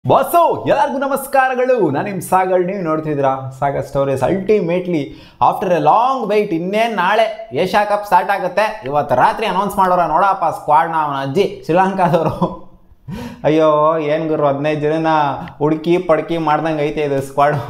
boss ಎಲ್ಲರಿಗೂ ನಮಸ್ಕಾರಗಳು ನಾನು ನಿಮ್ಮ ಸಾಗರ್ ನೀವು ನೋಡ್ತಿದ್ದೀರಾ Sagar stories ultimately after a long wait ಇನ್ನೇನು ನಾಳೆ ಏಷ್ಯಾ ಕಪ್ ಸ್ಟಾರ್ಟ್ ಆಗುತ್ತೆ ಇವತ್ತು ರಾತ್ರಿ ಅನೌನ್ಸ್ ಮಾಡೋರ ನೋಡಪ್ಪ ಸ್ಕ್ವಾಡ್ನ ಅವನ ಅಜ್ಜಿ ಶ್ರೀಲಂಕಾದವರು ಅಯ್ಯೋ ಏನು ಗುರು ಹದಿನೈದು ಜನನ ಹುಡುಕಿ ಪಡ್ಕಿ ಮಾಡ್ದಂಗೆ ಐತೆ ಇದು ಸ್ಕ್ವಾಡು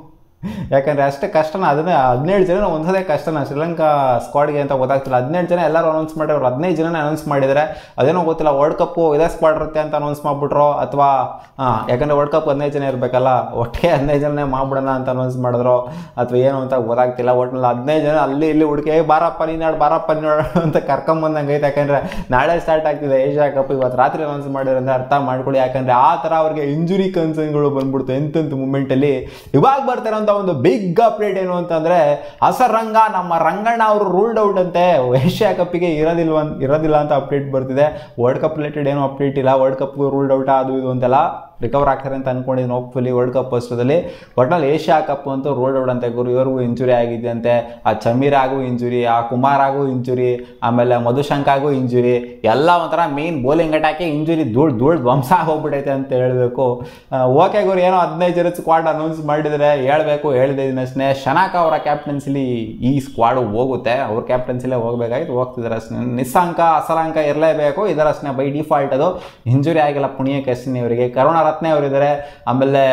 ಯಾಕಂದರೆ ಅಷ್ಟೇ ಕಷ್ಟನ ಅದನ್ನೇ ಹದಿನೇಳು ಜನ ಒಂದ್ಸದೇ ಕಷ್ಟನ ಶ್ರೀಲಂಕಾ ಸ್ಕ್ವಾಡ್ಗೆ ಅಂತ ಗೊತ್ತಾಗ್ತಿಲ್ಲ ಹದಿನೇಳು ಜನ ಎಲ್ಲರೂ ಅನೌನ್ಸ್ ಮಾಡಿದ್ರು ಹದಿನೈದು ಜನ ಅನೌನ್ಸ್ ಮಾಡಿದ್ದಾರೆ ಅದೇನೋ ಗೊತ್ತಿಲ್ಲ ವರ್ಲ್ಡ್ ಕಪ್ಪು ಇದೇ ಸ್ಕ್ವಾಡ್ ಇರುತ್ತೆ ಅಂತ ಅನೌನ್ಸ್ ಮಾಡಿಬಿಟ್ರು ಅಥವಾ ಯಾಕಂದರೆ ವರ್ಲ್ಡ್ ಕಪ್ ಹದಿನೈದು ಜನ ಇರಬೇಕಲ್ಲ ಒಟ್ಟಿಗೆ ಹದಿನೈದು ಜನನೇ ಮಾಡ್ಬಿಡೋಣ ಅಂತ ಅನೌನ್ಸ್ ಮಾಡಿದ್ರು ಅಥವಾ ಏನು ಅಂತ ಗೊತ್ತಾಗ್ತಿಲ್ಲ ಒಟ್ಟಿನಲ್ಲಿ ಹದಿನೈದು ಜನ ಅಲ್ಲಿ ಇಲ್ಲಿ ಹುಡುಕಿ "ಏ, ಬಾರಪ್ಪ ನೀನಾಡು ಬಾರಪ್ಪ ನೀನಾಡು ಅಂತ ಕರ್ಕೊಂಬಂದಂಗೆ ಐತೆ ಯಾಕಂದರೆ ನಾಳೆ ಸ್ಟಾರ್ಟ್ ಆಗ್ತಿದೆ ಏಷ್ಯಾ ಕಪ್ ಇವತ್ತು ರಾತ್ರಿ ಅನೌನ್ಸ್ ಮಾಡಿದ್ರೆ ಅರ್ಥ ಮಾಡ್ಕೊಳ್ಳಿ ಯಾಕಂದರೆ ಆ ಥರ ಅವ್ರಿಗೆ ಇಂಜುರಿ ಕನ್ಸರ್ನ್ಗಳು ಬಂದ್ಬಿಡ್ತು ಎಂತೆಂಥ ಮೂಮೆಂಟಲ್ಲಿ ಇವಾಗ ಬರ್ತಿರೋಂಥ ಒಂದು ಬಿಗ್ ಅಪ್ಡೇಟ್ ಏನು ಅಂತಂದರೆ ಅಸರಂಗ ನಮ್ಮ ರಂಗಣ್ಣ ಅವರು ರೂಲ್ಡ್ ಔಟ್ ಅಂತೆ ಏಷ್ಯಾ ಕಪ್ಪಿಗೆ ಇರೋದಿಲ್ವ ಇರೋದಿಲ್ಲ ಅಂತ ಅಪ್ಡೇಟ್ ಬರ್ತಿದೆ ವರ್ಲ್ಡ್ ಕಪ್ ರಿಲೇಟೆಡ್ ಏನೂ ಅಪ್ಡೇಟ್ ಇಲ್ಲ ವರ್ಲ್ಡ್ ಕಪ್ ರೂಲ್ಡ್ ಔಟ್ ಅದು ಇದು ಅಂತೆಲ್ಲ ರಿಕವರ್ ಆಗ್ತಾರೆ ಅಂತ ಅನ್ಕೊಂಡಿದ್ದೀನಿ ಹೋಪ್ಫುಲಿ ವರ್ಲ್ಡ್ ಕಪ್ ಅಷ್ಟರಲ್ಲಿ ಒಟ್ನಲ್ಲಿ ಏಷ್ಯಾ ಕಪ್ ಅಂತೂ ರೋಲ್ಡ್ ಔಟ್ ಅಂತೆ ಗುರು ಇವ್ರಿಗೂ ಇಂಜುರಿ ಆಗಿದೆಯಂತೆ ಆ ಚಮೀರಾಗೂ ಇಂಜುರಿ ಆ ಕುಮಾರಾಗೂ ಇಂಜುರಿ ಆಮೇಲೆ ಮಧುಶಂಕಾಗೂ ಇಂಜುರಿ ಎಲ್ಲ ಒಂಥರ ಮೇನ್ ಬೌಲಿಂಗ್ ಅಟ್ಯಾಕೆ ಇಂಜುರಿ ಧೂಳ್ ಧೂಳ್ ಧ್ವಂಸ ಹೋಗ್ಬಿಟ್ಟೈತೆ ಅಂತ ಹೇಳಬೇಕು ಓಕೆ ಗುರು ಏನೋ ಹದಿನೈದು ಜನ ಸ್ಕ್ವಾಡ್ ಅನೌನ್ಸ್ ಮಾಡಿದರೆ ಹೇಳಬೇಕು ಹೇಳಿದೆ ಅಷ್ಟೇ ಶನಾಕ ಅವರ ಕ್ಯಾಪ್ಟನ್ಸಿಲಿ ಈ ಸ್ಕ್ವಾಡ್ ಹೋಗುತ್ತೆ ಅವ್ರ ಕ್ಯಾಪ್ಟನ್ಸಿಲೇ ಹೋಗ್ಬೇಕಾಗಿತ್ತು ಹೋಗ್ತಿದ್ದಾರೆ ಅಷ್ಟೇ ನಿಸ್ಸಾಂಕ ಅಸಲಾಂಕ ಇರಲೇಬೇಕು ಇದರಷ್ಟೇ ಬೈ ಡಿಫಾಲ್ಟ್ ಅದು ಇಂಜುರಿ ಆಗಿಲ್ಲ ಪುಣ್ಯಕ್ಕೆ ಅಷ್ಟೇ ಇವರಿಗೆ ಕರುಣಾರತ್ನೆ ಅವರಿದ್ದಾರೆ ಆಮೇಲೆ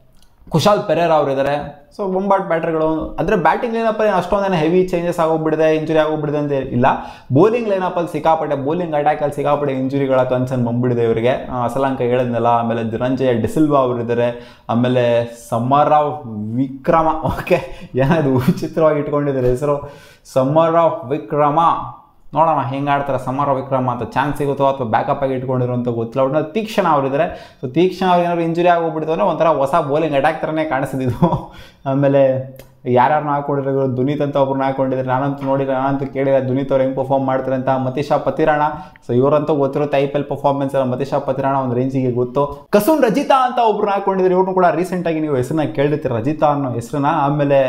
ಕುಶಾಲ್ ಪೆರೇರ್ ಅವರಿದ್ದಾರೆ ಸೊ ಬೊಂಬಾಟ್ ಬ್ಯಾಟ್ರಿಗಳು ಅಂದರೆ ಬ್ಯಾಟಿಂಗ್ ಲೈನಪ್ಪಲ್ಲಿ ಅಷ್ಟೊಂದೇನು ಹೆವಿ ಚೇಂಜಸ್ ಆಗೋಗ್ಬಿಡಿದೆ ಇಂಜುರಿ ಆಗೋಗ್ಬಿಡಿದೆ ಅಂತ ಇಲ್ಲ ಬೌಲಿಂಗ್ ಲೈನಪ್ಪಲ್ಲಿ ಸಿಕ್ಕಾಪಟ್ಟೆ ಬೌಲಿಂಗ್ ಅಟ್ಯಾಕಲ್ಲಿ ಸಿಕ್ಕಾಪಟ್ಟೆ ಇಂಜುರಿಗಳ ಕನ್ಸರ್ನ್ ಬಂದ್ಬಿಡಿದೆ ಇವರಿಗೆ ಆ, ಅಸಲಾಂಕ ಹೇಳಿದ್ನಲ್ಲ ಆಮೇಲೆ ಧನಂಜಯ ಡಿಸಿಲ್ವಾ ಅವರಿದ್ದಾರೆ ಆಮೇಲೆ ಸಮರಾವ್ ವಿಕ್ರಮ ಓಕೆ ಏನದು ವಿಚಿತ್ರವಾಗಿ ಇಟ್ಕೊಂಡಿದ್ದಾರೆ ಹೆಸರು ಸಮರಾವ್ ವಿಕ್ರಮ ನೋಡೋಣ ಹೆಂಗೆ ಆಡ್ತಾರೆ ಸಮರ ವಿಕ್ರಮ ಅಂತ ಚಾನ್ಸ್ ಸಿಗುತ್ತೋ ಅಥವಾ ಬ್ಯಾಕಪ್ ಆಗಿ ಇಟ್ಕೊಂಡಿರೋ ಅಂತ ಗೊತ್ತಿಲ್ಲ ಒಟ್ಟಿನಲ್ಲಿ ತೀಕ್ಷಣ ಅವರಿದ್ದಾರೆ ಸೊ ತೀಕ್ಷಣ ಅವ್ರಿಗೆ ಏನಾದ್ರು ಇಂಜುರಿ ಆಗೋಗ್ಬಿಡ್ತು ಅಂದರೆ ಒಂಥರ ಹೊಸ ಬೌಲಿಂಗ್ ಅಟ್ಯಾಕ್ ಥರನೇ ಕಾಣಿಸ್ತಿದ್ದು ಆಮೇಲೆ ಯಾರ್ಯಾರನ್ನ ಹಾಕೊಂಡಿರೋ ದುನೀತ್ ಅಂತ ಒಬ್ರನ್ನ ಹಾಕೊಂಡಿದ್ರೆ ನಾನಂತೂ ನೋಡಿದ್ರೆ ನಾನಂತೂ ಕೇಳಿದ್ರೆ ದುನೀತ್ ಅವ್ರು ಹೆಂಗೆ ಪರ್ಫಾರ್ಮ್ ಮಾಡ್ತಾರೆ ಅಂತ ಮತೀಶಾ ಪತಿರಾಣ ಸೊ ಇವರಂತೂ ಗೊತ್ತಿರುತ್ತೆ ಐ ಪಿ ಎಲ್ ಪರ್ಫಾರ್ಮೆನ್ಸ್ ಎಲ್ಲ ಮತೀಶಾ ಪತಿರಾಣ ಒಂದು ರೇಂಜಿಗೆ ಗೊತ್ತು ಕಸುನ್ ರಜಿತಾ ಅಂತ ಒಬ್ರನ್ನ ಹಾಕೊಂಡಿದ್ರೆ ಇವ್ರನ್ನೂ ಕೂಡ ರೀಸೆಂಟಾಗಿ ನೀವು ಹೆಸರನ್ನ ಕೇಳಿರ್ತೀರ ರಜಿತಾ ಅನ್ನೋ ಹೆಸರನ್ನ ಆಮೇಲೆ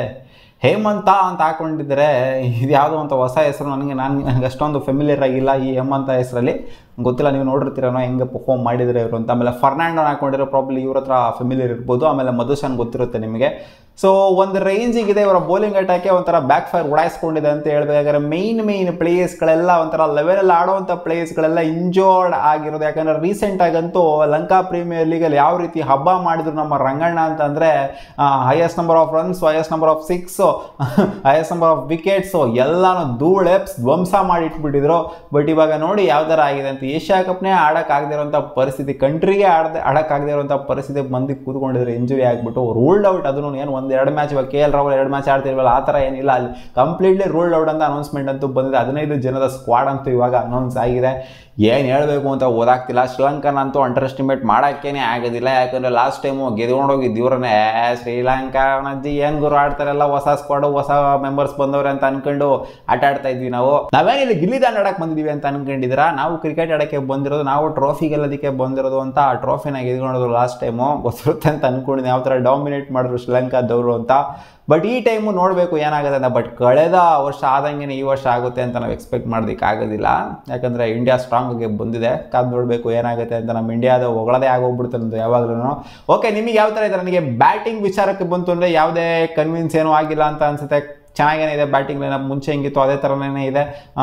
ಹೇಮಂತ ಅಂತ ಹಾಕೊಂಡಿದ್ರೆ ಇದು ಯಾವುದೋ ಅಂತ ಹೊಸ ಹೆಸರು ನನಗೆ ನಾನು ನನಗೆ ಅಷ್ಟೊಂದು ಫೆಮಿಲಿಯರ್ ಆಗಿಲ್ಲ ಈ ಹೇಮಂತ ಹೆಸರಲ್ಲಿ ಗೊತ್ತಿಲ್ಲ ನೀವು ನೋಡಿರ್ತೀರನೋ ಹೆಂಗೆ ಪರ್ಫಾರ್ಮ್ ಮಾಡಿದ್ರೆ ಇವರು ಅಂತ ಆಮೇಲೆ ಫರ್ನಾಂಡೋ ಹಾಕೊಂಡಿರೋ ಪ್ರಾಬ್ಲಿ ಇವ್ರ ಹತ್ರ ಫೆಮಿಲಿಯರ್ ಇರ್ಬೋದು ಆಮೇಲೆ ಮಧುಶನ್ ಗೊತ್ತಿರುತ್ತೆ ನಿಮಗೆ ಸೊ ಒಂದು ರೇಂಜಿಗಿದೆ ಇವರ ಬೌಲಿಂಗ್ ಅಟ್ಯಾಕೆ ಒಂಥರ ಬ್ಯಾಕ್ ಫೈರ್ ಉಡಾಯಿಸ್ಕೊಂಡಿದೆ ಅಂತ ಹೇಳ್ಬೇಕಾದ್ರೆ ಮೈನ್ ಮೈನ್ ಪ್ಲೇಯರ್ಸ್ಗಳೆಲ್ಲ ಒಂಥರ ಲೆವೆಲಲ್ಲಿ ಆಡೋವಂಥ ಪ್ಲೇಯರ್ಸ್ಗಳೆಲ್ಲ ಇಂಜೋರ್ಡ್ ಆಗಿರೋದು ಯಾಕಂದರೆ ರೀಸೆಂಟಾಗಂತೂ ಲಂಕಾ ಪ್ರೀಮಿಯರ್ ಲೀಗಲ್ಲಿ ಯಾವ ರೀತಿ ಹಬ್ಬ ಮಾಡಿದ್ರು ನಮ್ಮ ರಂಗಣ್ಣ ಅಂತಂದರೆ highest number of runs highest number of sixes highest number of wickets ಎಲ್ಲಾನು ಧೂಳೆಪ್ಸ್ ಧ್ವಂಸ ಮಾಡಿ ಇಟ್ಬಿಟ್ಟಿದ್ರು ಬಟ್ ಇವಾಗ ನೋಡಿ ಯಾವ ಥರ ಆಗಿದೆ ಅಂತ ಏಷ್ಯಾ ಕಪ್ನೇ ಆಡೋಕ್ಕಾಗದೇ ಇರೋಂಥ ಪರಿಸ್ಥಿತಿ ಕಂಟ್ರಿಗೆ ಆಡದೆ ಆಡೋಕ್ಕಾಗದೇ ಇರೋಂಥ ಪರಿಸ್ಥಿತಿ ಬಂದು ಕೂತ್ಕೊಂಡಿದ್ರೆ ಇಂಜುರಿ ಆಗಿಬಿಟ್ಟು ರೂಲ್ಡ್ ಔಟ್ ಅದನ್ನು ಏನು ಒಂದು ಎರಡು ಮ್ಯಾಚ್ ಇವಾಗ ಕೆ ಎಲ್ ರಾಹುಲ್ ಎರಡು ಮ್ಯಾಚ್ ಆಡ್ತಿರ್ವಲ್ಲ ಆ ಥರ ಏನಿಲ್ಲ ಅಲ್ಲಿ ಕಂಪ್ಲೀಟ್ಲಿ ರೂಲ್ಡ್ ಔಟ್ ಅಂತ ಅನೌನ್ಸ್ಮೆಂಟ್ ಅಂತೂ ಬಂದಿದೆ ಹದಿನೈದು ಜನದ ಸ್ಕ್ವಾಡ್ ಅಂತೂ ಇವಾಗ ಅನೌನ್ಸ್ ಆಗಿದೆ ಏನು ಹೇಳಬೇಕು ಅಂತ ಓದಾಗ್ತಿಲ್ಲ ಶ್ರೀಲಂಕಾನ ಅಂತೂ ಅಂಡರ್ ಎಸ್ಟಿಮೇಟ್ ಮಾಡೋಕ್ಕೇನೆ ಆಗೋದಿಲ್ಲ ಯಾಕಂದರೆ ಲಾಸ್ಟ್ ಟೈಮು ಗೆದ್ಕೊಂಡೋಗಿದ್ದು ಇವ್ರನ್ನೇ ಏ ಶ್ರೀಲಂಕಾ ಅಜ್ಜಿ ಏನು ಗುರು ಆಡ್ತಾರಲ್ಲ ಹೊಸ ಸ್ಕ್ವಾಡು ಹೊಸ ಮೆಂಬರ್ಸ್ ಬಂದವ್ರೆ ಅಂತ ಅನ್ಕೊಂಡು ಆಟ ಆಡ್ತಾ ಇದ್ವಿ ನಾವು ನಾವೇನಿಲ್ಲ ಗಿಲ್ಲಿ ದಾಂಡ್ ಆಡಕ್ಕೆ ಬಂದಿದ್ದೀವಿ ಅಂತ ಅನ್ಕೊಂಡಿದ್ದೀರಾ ನಾವು ಕ್ರಿಕೆಟ್ ಆಡೋಕ್ಕೆ ಬಂದಿರೋದು ನಾವು ಟ್ರೋಫಿ ಗೆಲ್ಲೋದಕ್ಕೆ ಬಂದಿರೋದು ಅಂತ ಆ ಟ್ರೋಫಿನ ಗೆದ್ಕೊಂಡೋದು ಲಾಸ್ಟ್ ಟೈಮು ಗೊತ್ತಿರುತ್ತೆ ಅಂತ ಅನ್ಕೊಂಡಿದ್ದೀನಿ ಯಾವ ಥರ ಡಾಮಿನೇಟ್ ಮಾಡಿದ್ರು ಶ್ರೀಲಂಕಾದವರು ಅಂತ ಬಟ್ ಈ ಟೈಮು ನೋಡಬೇಕು ಏನಾಗುತ್ತೆ ಅಂತ ಬಟ್ ಕಳೆದ ವರ್ಷ ಆದಂಗೆ ಈ ವರ್ಷ ಆಗುತ್ತೆ ಅಂತ ನಾವು ಎಕ್ಸ್ಪೆಕ್ಟ್ ಮಾಡೋದಕ್ಕೆ ಆಗೋದಿಲ್ಲ ಯಾಕಂದರೆ ಇಂಡಿಯಾ ಸ್ಟ್ರಾಂಗ್ ಆಗಿ ಬಂದಿದೆ ಕಾದು ನೋಡಬೇಕು ಏನಾಗುತ್ತೆ ಅಂತ ನಮ್ಮ ಇಂಡಿಯಾದ ಹೊಗಳದೇ ಆಗೋಗ್ಬಿಡುತ್ತೆ ಅಂತ ಯಾವಾಗಲೂ ಓಕೆ ನಿಮಗೆ ಯಾವ ಥರ ಇದೆ ನನಗೆ ಬ್ಯಾಟಿಂಗ್ ವಿಚಾರಕ್ಕೆ ಬಂತು ಅಂದರೆ ಯಾವುದೇ ಕನ್ವಿನ್ಸ್ ಏನೂ ಆಗಿಲ್ಲ ಅಂತ ಅನಿಸುತ್ತೆ ಚೆನ್ನಾಗೇನೆ ಇದೆ ಬ್ಯಾಟಿಂಗ್ ಲೈನಪ್ ಮುಂಚೆ ಹೆಂಗಿತ್ತು ಅದೇ ಥರನೇ ಇದೆ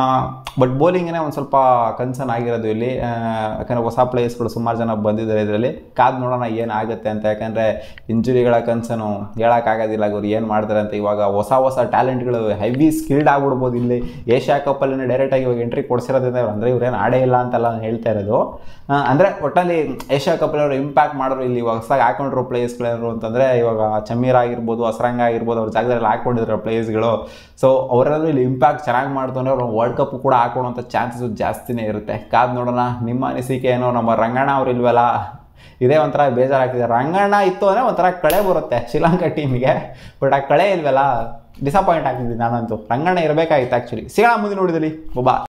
ಬಟ್ ಬೌಲಿಂಗೇ ಒಂದು ಸ್ವಲ್ಪ ಕನ್ಸರ್ನ್ ಆಗಿರೋದು ಇಲ್ಲಿ ಆ, ಯಾಕಂದರೆ ಹೊಸ ಪ್ಲೇಯರ್ಸ್ಗಳು ಸುಮಾರು ಜನ ಬಂದಿದ್ದಾರೆ ಇದರಲ್ಲಿ ಕಾದು ನೋಡೋಣ ಏನಾಗುತ್ತೆ ಅಂತ ಯಾಕಂದರೆ ಇಂಜುರಿಗಳ ಕನ್ಸರ್ನು ಹೇಳೋಕ್ಕಾಗೋದಿಲ್ಲ ಗುರು ಏನು ಮಾಡ್ತಾರೆ ಅಂತ ಇವಾಗ ಹೊಸ ಹೊಸ ಟ್ಯಾಲೆಂಟ್ಗಳು ಹೆವಿ ಸ್ಕಿಲ್ಡ್ ಆಗ್ಬಿಡ್ಬೋದು ಇಲ್ಲಿ ಏಷ್ಯಾ ಕಪ್ಪಲ್ಲಿ ಡೈರೆಕ್ಟಾಗಿ ಇವಾಗ ಎಂಟ್ರಿ ಕೊಡಿಸಿರೋದ್ರಿಂದ ಇವ್ರು ಅಂದರೆ ಇವ್ರೇನು ಆಡೇ ಇಲ್ಲ ಅಂತೆಲ್ಲ ನಾನು ಹೇಳ್ತಾ ಇರೋದು ಆ, ಅಂದರೆ ಒಟ್ಟಲ್ಲಿ ಏಷ್ಯಾ ಕಪ್ಪಲ್ಲಿ ಅವರು ಇಂಪ್ಯಾಕ್ಟ್ ಮಾಡಿದ್ರು ಇಲ್ಲಿ ಹೊಸದಾಗಿ ಹಾಕೊಂಡಿರೋ ಪ್ಲೇಯರ್ಸ್ಗಳೇನು ಅಂತಂದರೆ ಇವಾಗ ಚಮೀರ್ ಆಗಿರ್ಬೋದು ಅಸರಂಗ ಆಗಿರ್ಬೋದು ಅವ್ರ ಜಾಗದಲ್ಲಿ ಹಾಕೊಂಡಿರೋ ಪ್ಲೇಯರ್ಸ್ಗಳು ಸೊ ಅವರೆಲ್ಲರೂ ಇಲ್ಲಿ ಇಂಪ್ಯಾಕ್ಟ್ ಚೆನ್ನಾಗಿ ಮಾಡ್ತು ಅಂದರೆ ಅವ್ರು ವರ್ಲ್ಡ್ ಕಪ್ ಕೂಡ ಹಾಕೊಳ್ಳೋಂಥ ಚಾನ್ಸಸ್ ಜಾಸ್ತಿನೇ ಇರುತ್ತೆ ಕಾದು ನೋಡೋಣ ನಿಮ್ಮ ಅನಿಸಿಕೆ ಏನೋ ನಮ್ಮ ರಂಗಣ್ಣ ಅವ್ರು ಇಲ್ವಲ್ಲ ಇದೇ ಒಂಥರ ಬೇಜಾರಾಗ್ತಿದೆ ರಂಗಣ್ಣ ಇತ್ತು ಅಂದರೆ ಒಂಥರ ಕಳೆ ಬರುತ್ತೆ ಶ್ರೀಲಂಕಾ ಟೀಮಿಗೆ ಬಟ್ ಆ ಕಳೆ ಇಲ್ವಲ್ಲ ಡಿಸಪಾಯಿಂಟ್ ಆಗ್ತಿದ್ದೀನಿ ನಾನಂತೂ ರಂಗಣ್ಣ ಇರಬೇಕಾಗಿತ್ತು ಆ್ಯಕ್ಚುಲಿ ಸಿಗೋಣ ಮುಂದೆ ನೋಡಿದಲ್ಲಿ ಬೊಬ್ಬಾ